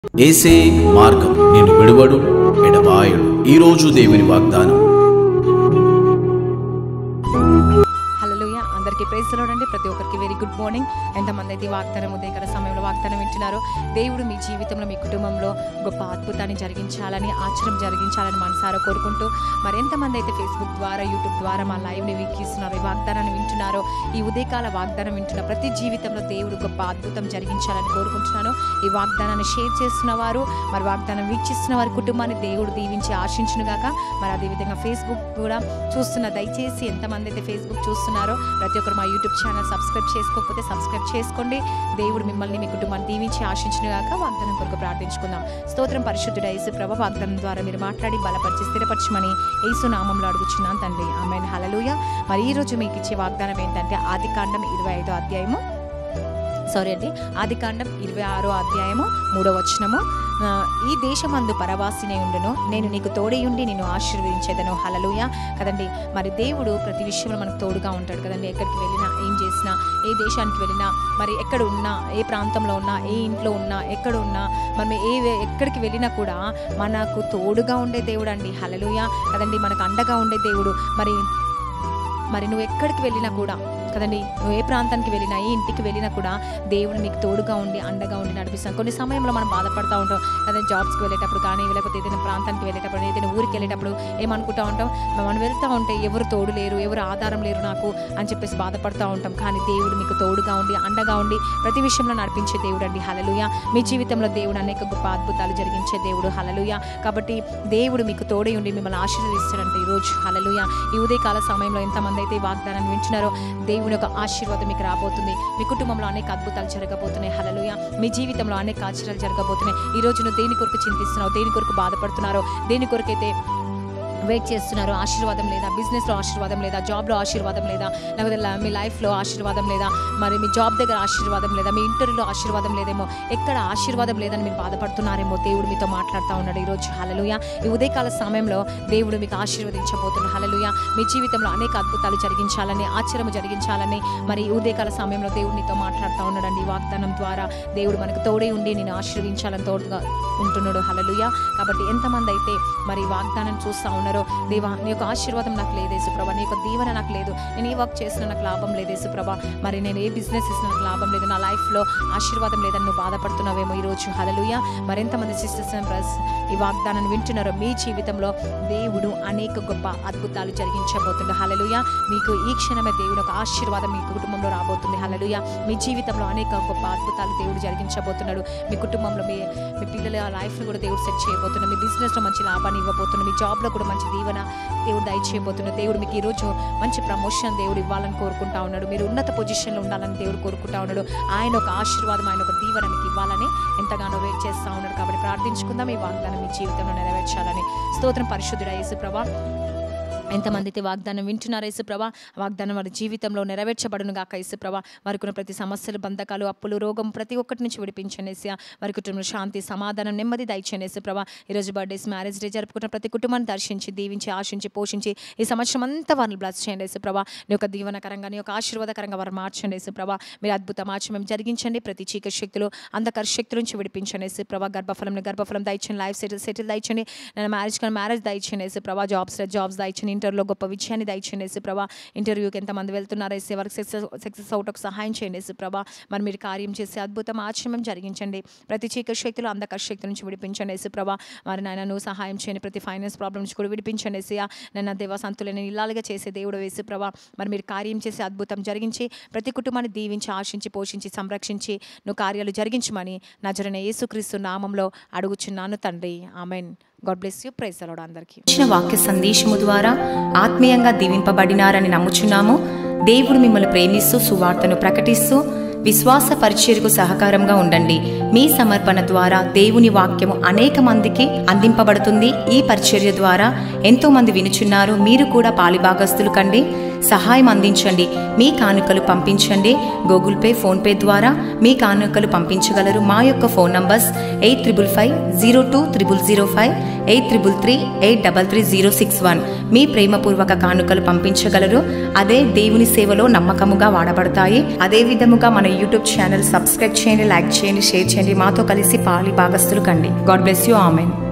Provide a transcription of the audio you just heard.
ఏసే మార్గం నేను విడువడు ఎడబాయడు ఈరోజు దేవుని వాగ్దానం హలోయ అందరికీ ప్రైజ్ అండి ప్రతి ఒక్కరికి వెరీ గుడ్ మార్నింగ్ ఎంతమంది అయితే ఈ వాగ్దానం ఉదయకర సమయంలో వాగ్దానం వింటున్నారో దేవుడు మీ జీవితంలో మీ కుటుంబంలో గొప్ప అద్భుతాన్ని జరిగించాలని ఆచరణ జరిగించాలని మనసారా కోరుకుంటూ మరి ఎంతమంది అయితే ఫేస్బుక్ ద్వారా యూట్యూబ్ ద్వారా మా లైవ్ని వీక్షిస్తున్నారో ఈ వాగ్దానాన్ని వింటున్నారో ఈ ఉదయకాల వాగ్దానం వింటున్న ప్రతి జీవితంలో దేవుడు గొప్ప అద్భుతం జరిగించాలని కోరుకుంటున్నాను ఈ వాగ్దానాన్ని షేర్ చేస్తున్న వారు మరి వాగ్దానం వీక్షిస్తున్న వారి కుటుంబాన్ని దేవుడు దీవించి ఆశించును గాక మరి అదేవిధంగా ఫేస్బుక్ కూడా చూస్తున్న దయచేసి ఎంతమంది అయితే ఫేస్బుక్ చూస్తున్నారో ప్రతి ఒక్కరు మా యూట్యూబ్ ఛానల్ సబ్స్క్రైబ్ చేసుకోకపోతే సబ్స్క్రైబ్ చేసుకోండి దేవుడు మిమ్మల్ని మీ కుటుంబాన్ని దీవించి ఆశించిన గాక వాగ్దానం కొరకు ప్రార్థించుకుందాం స్తోత్రం పరిశుద్ధుడ యేసు ప్రభ వాగ్దానం ద్వారా మీరు మాట్లాడి బలపరిచి స్థిరపరచమని యేసు నామంలో అడుగుచున్నాను తండ్రి ఆమె హలలుయ మరి ఈ రోజు మీకు ఇచ్చే వాగ్దానం ఏంటంటే ఆది కాండం ఇరవై ఐదో అధ్యాయము సారీ అండి ఆది కాండం ఇరవై ఆరో అధ్యాయము మూడో వచనము ఆ, ఈ దేశమందు పరవాసినే ఉండును నేను నీకు తోడేయుండి నిన్ను ఆశీర్వదించేదను హలలుయ కదండి మరి దేవుడు ప్రతి విషయంలో మనకు తోడుగా ఉంటాడు కదండి ఎక్కడికి వెళ్ళినా ఏం చేసినా ఏ దేశానికి వెళ్ళినా మరి ఎక్కడ ఉన్నా ఏ ప్రాంతంలో ఉన్నా ఏ ఇంట్లో ఉన్నా ఎక్కడ ఉన్నా మనం ఏ వే- ఎక్కడికి వెళ్ళినా కూడా మనకు తోడుగా ఉండే దేవుడు అండి హలలుయ కదండి మనకు అండగా ఉండే దేవుడు మరి మరి నువ్వు ఎక్కడికి వెళ్ళినా కూడా కదండి నువ్వు ఏ ప్రాంతానికి వెళ్ళినా ఏ ఇంటికి వెళ్ళినా కూడా దేవుడు నీకు తోడుగా ఉండి అండగా ఉండి నడిపిస్తాం కొన్ని సమయంలో మనం బాధపడతా ఉంటాం కదండి జాబ్స్కి వెళ్ళేటప్పుడు కానీ లేకపోతే ఏదైనా ప్రాంతానికి వెళ్ళేటప్పుడు ఏదైనా ఊరికి వెళ్ళేటప్పుడు ఏమనుకుంటా ఉంటాం మనం వెళ్తూ ఉంటే ఎవరు తోడు లేరు ఎవరు ఆధారం లేరు నాకు అని చెప్పేసి బాధపడుతూ ఉంటాం కానీ దేవుడు మీకు తోడుగా ఉండి అండగా ఉండి ప్రతి విషయంలో నడిపించే దేవుడు అండి హలలుయ మీ జీవితంలో దేవుడు అనేక గొప్ప అద్భుతాలు జరిగించే దేవుడు హలలుయ కాబట్టి దేవుడు మీకు తోడై ఉండి మిమ్మల్ని ఆశీర్వదిస్తాడంటే ఈరోజు హలలుయ ఈ ఉదయకాల సమయంలో ఎంతమంది అయితే ఈ వాగ్దానాన్ని వింటున్నారో దేవుని యొక్క ఆశీర్వాదం మీకు రాబోతుంది మీ కుటుంబంలో అనేక అద్భుతాలు జరగబోతున్నాయి హలలుయ మీ జీవితంలో అనేక ఆశ్చర్యాలు జరగబోతున్నాయి ఈ రోజు నువ్వు దేని కొరకు చింతిస్తున్నావు దేని కొరకు బాధపడుతున్నారో దేని కొరకైతే వెయిట్ చేస్తున్నారు ఆశీర్వాదం లేదా బిజినెస్లో ఆశీర్వాదం లేదా జాబ్లో ఆశీర్వాదం లేదా లేకపోతే ల- మీ లైఫ్లో ఆశీర్వాదం లేదా మరి మీ జాబ్ దగ్గర ఆశీర్వాదం లేదా మీ ఇంటర్వ్యూలో ఆశీర్వాదం లేదేమో ఎక్కడ ఆశీర్వాదం లేదని మీరు బాధపడుతున్నారేమో దేవుడు మీతో మాట్లాడుతూ ఉన్నాడు ఈరోజు హలలుయ ఈ ఉదయకాల సమయంలో దేవుడు మీకు ఆశీర్వదించబోతున్న హలలుయ మీ జీవితంలో అనేక అద్భుతాలు జరిగించాలని ఆశ్చర్యము జరిగించాలని మరి ఈ ఉదయకాల సమయంలో దేవుడు నీతో మాట్లాడుతూ ఉన్నాడండి ఈ వాగ్దానం ద్వారా దేవుడు మనకు తోడే ఉండి నేను ఆశీర్వించాలని తోడుగా ఉంటున్నాడు హలలుయ కాబట్టి ఎంతమంది అయితే మరి ఈ వాగ్దానం చూస్తూ ఉన్నారో దేవా నీ యొక్క ఆశీర్వాదం నాకు లేదు యేసుప్రభ నీ యొక్క దీవెన నాకు లేదు నేను ఏ వర్క్ చేసినా నాకు లాభం లేదు యేసుప్రభ మరి నేను ఏ బిజినెస్ చేసినా నాకు లాభం లేదు నా లైఫ్లో ఆశీర్వాదం లేదని నువ్వు బాధపడుతున్నావేమో ఈరోజు హలలుయ మరెంతమంది సిస్టర్స్ అండ్ బ్రదర్స్ ఈ వాగ్దానాన్ని వింటున్నారో మీ జీవితంలో దేవుడు అనేక గొప్ప అద్భుతాలు జరిగించబోతుండే హలలుయ మీకు ఈ క్షణమే దేవుడు ఒక ఆశీర్వాదం మీ కుటుంబంలో రాబోతుంది హలలుయ మీ జీవితంలో అనేక గొప్ప అద్భుతాలు దేవుడు జరిగించబోతున్నాడు మీ కుటుంబంలో మీ మీ పిల్లల లైఫ్ని కూడా దేవుడు సెట్ చేయబోతున్నాడు మీ బిజినెస్లో మంచి లాభాన్ని ఇవ్వబోతున్నాడు మీ జాబ్లో కూడా మంచి దీవెన దేవుడు దయచేయబోతున్నాడు దేవుడు మీకు ఈరోజు మంచి ప్రమోషన్ దేవుడు ఇవ్వాలని కోరుకుంటా ఉన్నాడు మీరు ఉన్నత పొజిషన్లో ఉండాలని దేవుడు కోరుకుంటా ఉన్నాడు ఆయన ఒక ఆశీర్వాదం ఆయన ఒక దీవెన మీకు ఇవ్వాలని ఎంతగానో వెయిట్ చేస్తూ ఉన్నాడు కాబట్టి ప్రార్థించుకుందాం ఈ వాగ్దానం మీ జీవితంలో నెరవేర్చాలని స్తోత్రం పరిశుద్ధుడ యేసు ప్రభా ఎంతమంది అయితే వాగ్దానం వింటున్నారు యేసుప్రభ వాగ్దానం వారి జీవితంలో నెరవేర్చబడును గాక యేసుప్రభ వారికి ఉన్న ప్రతి సమస్యలు బంధకాలు అప్పులు రోగం ప్రతి ఒక్కటి నుంచి విడిపించండి ఏసయ్య. వారి కుటుంబంలో శాంతి సమాధానం నెమ్మది దయచేయండి యేసుప్రభ ఈరోజు బర్త్డేస్ మ్యారేజ్ డే జరుపుకున్న ప్రతి కుటుంబాన్ని దర్శించి దీవించి ఆశించి పోషించి ఈ సంవత్సరం అంతా వారిని బ్లస్ చేయండి యేసుప్రభ నీ యొక్క దీవనకరంగా నీ యొక్క ఆశీర్వాదకరంగా వారు మార్చండి యేసుప్రభ మీరు అద్భుత మార్చమేం జరిగించండి ప్రతి చీకటి శక్తులు అంధకర శక్తుల నుంచి విడిపించండి యేసుప్రభ గర్భఫలం గర్భఫలం దయచండి లైఫ్ సెటిల్ సెటిల్ దయచండి నేను మ్యారేజ్ కానీ మ్యారేజ్ దయచండి యేసుప్రభ జాబ్స్ జాబ్స్ దయచండి ఇంటర్లో గొప్ప విజయాన్ని దయచండి యేసుప్రభ ఇంటర్వ్యూకి ఎంతమంది వెళ్తున్నారు వేసే వారికి సక్సెస్ సక్సెస్ అవుటకు సహాయం చేయండి యేసుప్రభ మరి మీరు కార్యం చేసే అద్భుతం ఆశ్రమం జరిగించండి ప్రతి చీకటి శక్తులు అంధకర శక్తుల నుంచి విడిపించండి యేసుప్రభ మరి నాయన నువ్వు సహాయం చేయండి ప్రతి ఫైనాన్స్ ప్రాబ్లమ్ నుంచి కూడా విడిపించండి ఏసయ్య నన్న దేవ సంతులని ఇల్లాలుగా చేసే దేవుడు యేసుప్రభ మరి మీరు కార్యం చేసే అద్భుతం జరిగించి ప్రతి కుటుంబాన్ని దీవించి ఆశించి పోషించి సంరక్షించి నువ్వు కార్యాలు జరిగించమని నజరన యేసుక్రీస్తు నామంలో అడుగుచున్నాను తండ్రి amen God bless you praise aloud అందరికీ ఇచ్చిన వాక్య సందేశము ద్వారా ఆత్మీయంగా దీవింపబడినారని నమ్ముచున్నాము దేవుడు మిమ్మల్ని ప్రేమిస్తూ సువార్తను ప్రకటిస్తూ విశ్వాస పరిచర్యకు సహకారంగా ఉండండి మీ సమర్పణ ద్వారా దేవుని వాక్యము అనేక మందికి అందింపబడుతుంది ఈ పరిచర్య ద్వారా ఎంతో మంది వినుచున్నారు మీరు కూడా పాలిభాగస్తులు కండి సహాయం అందించండి మీ కానుకలు పంపించండి గూగుల్ పే ఫోన్పే ద్వారా మీ కానుకలు పంపించగలరు మా యొక్క phone numbers eight triple five zero two triple zero five eight triple three eight double three zero six one మీ ప్రేమపూర్వక కానుకలు పంపించగలరు అదే దేవుని సేవలో నమ్మకముగా వాడబడతాయి అదే విధముగా మన యూట్యూబ్ ఛానల్ సబ్స్క్రైబ్ చేయండి లైక్ చేయండి షేర్ చేయండి మాతో కలిసి పాలి భాగస్తులు కండి గాడ్ బ్లెస్ యూ ఆమెన్